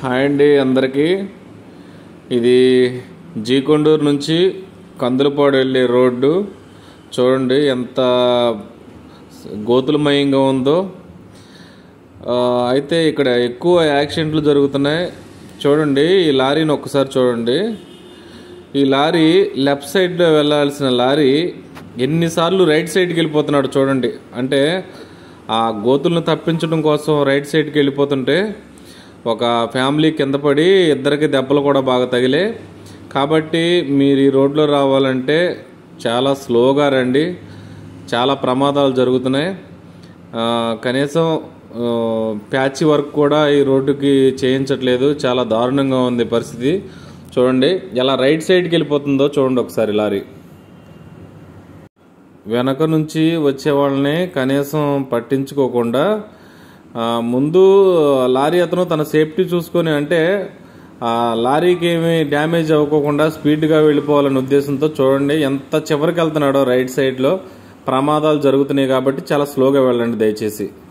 hi అండి అందరికీ ఇది జీకొండూరు నుంచి కందులపాడు వెళ్ళే రోడ్డు చూడండి ఎంత గోతులమయంగా ఉందో ఆ, అయితే ఇక్కడ ఎక్కువ యాక్సిడెంట్లు జరుగుతున్నాయి చూడండి ఈ లారీని ఒక్కసారి చూడండి ఈ లారీ లెఫ్ట్ సైడ్ వెళ్ళాల్సిన లారీ ఎన్నిసార్లు రైట్ సైడ్కి వెళ్ళిపోతున్నాడు చూడండి అంటే ఆ గోతులను తప్పించడం కోసం రైట్ సైడ్కి వెళ్ళిపోతుంటే ఒక ఫ్యామిలీ కింద పడి ఇద్దరికి దెబ్బలు కూడా బాగా తగిలే కాబట్టి మీరు ఈ రోడ్లో రావాలంటే చాలా స్లోగా రండి చాలా ప్రమాదాలు జరుగుతున్నాయి ఆ, కనీసం ఆ, ప్యాచ్ వర్క్ కూడా ఈ రోడ్డుకి చేయించట్లేదు చాలా దారుణంగా ఉంది పరిస్థితి చూడండి ఎలా రైట్ సైడ్కి వెళ్ళిపోతుందో చూడండి ఒకసారి లారీ వెనక నుంచి వచ్చే వాళ్ళని కనీసం పట్టించుకోకుండా ఆ, ముందు లారీ అతను తన సేఫ్టీ చూసుకొని అంటే ఆ లారీకి ఏమి డ్యామేజ్ అవ్వకోకుండా స్పీడ్గా వెళ్ళిపోవాలనే ఉద్దేశంతో చూడండి ఎంత చివరికి వెళ్తున్నాడో రైట్ సైడ్లో ప్రమాదాలు జరుగుతున్నాయి కాబట్టి చాలా స్లోగా వెళ్ళండి దయచేసి